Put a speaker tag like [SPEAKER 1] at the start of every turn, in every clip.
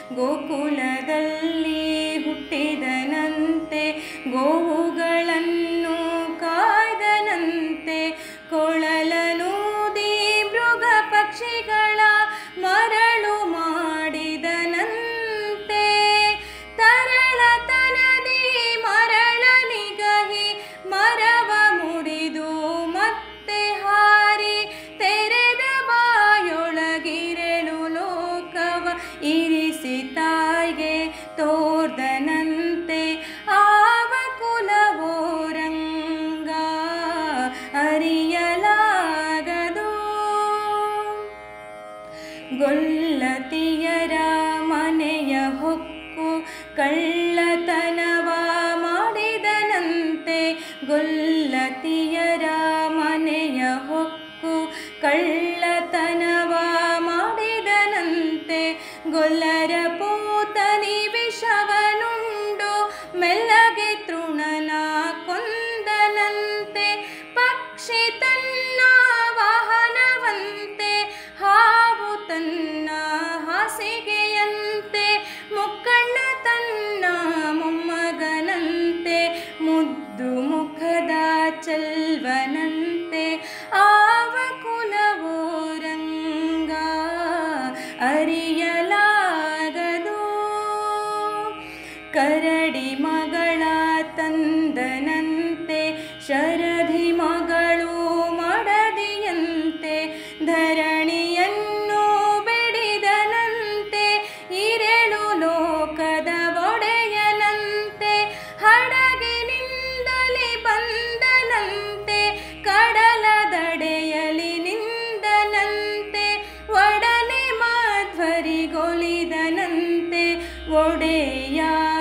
[SPEAKER 1] ಗೋಕುಲದಲ್ಲಿ ಹುಟ್ಟಿದನಂತೆ ಗೋವುಗಳನ್ನು ಕಾಯ್ದನಂತೆ ಕೊಳಲನೂದಿ ಮೃಗ ಪಕ್ಷಿಗಳ ಮರಳು ಮಾಡಿದನಂತೆ ತರಳತನದಿ ಮರಳನಿಗಹಿ ಮರವ ಮುರಿದು ಮತ್ತೆ ಹಾರಿ ತೆರೆದ ಬಾಯೊಳಗಿರಳು ಲೋಕವ ಇರಿಸಿ ತಾಯಿಗೆ ತೋರ್ದನಂತೆ ಆವ ಕುಲವೋ ರಂಗ ಅರಿಯಲಾಗದು ಗೊಲ್ಲತಿಯರ ಮನೆಯ ಹೊಕ್ಕು ಕಳ್ಳತನವ ಮಾಡಿದನಂತೆ ಗೊಲ್ಲತಿಯರ ಮನೆಯ ಹೊಕ್ಕು ಕಳ್ಳತನವ ಮಾಡಿದನಂತೆ ಗೊಲ್ಲರ ಪೂತನಿ ವಿಷವನುಂಡು ಮೆಲ್ಲಗೆ ತೃಣನ ಕೊಂದನಂತೆ ಪಕ್ಷಿ ತನ್ನ ವಾಹನವಂತೆ ಹಾವು ತನ್ನ ಹಾಸಿಗೆಯಂತೆ ಮುಕ್ಕಣ್ಣ ತನ್ನ ಮೊಮ್ಮಗನಂತೆ ಮುದ್ದು ಮುಖದ ಚೆಲ್ವನಂತೆ ಆವ ಕುಲವೋ ರಂಗ ಅರಿಯಲಾಗದು ಕರಡಿ ಮಗಳ ತಂದನಂತೆ ಶರಧಿ ಮಗಳು ಮಡದಿಯಂತೆ ಧರಣಿಯನ್ನು ಬೆಡಿದನಂತೆ ಇರೆಳು ಲೋಕದ ಒಡೆಯನಂತೆ ಹಡಗಿನಿಂದಲಿ ಬಂದನಂತೆ ಕಡಲ ದಡೆಯಲಿ ನಿಂದನಂತೆ ಒಡನೆ ಮಾಧ್ವರಿಗೊಲಿದನಂತೆ ಒಡೆಯ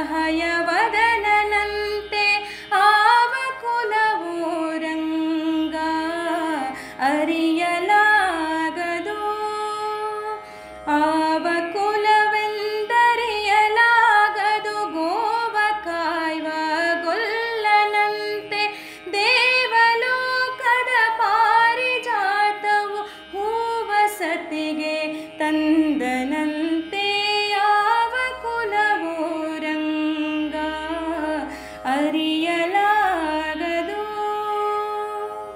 [SPEAKER 1] ಹಯವದನಂತೆ ಆವ ಕುಲವೋ ರಂಗ ಅರಿಯ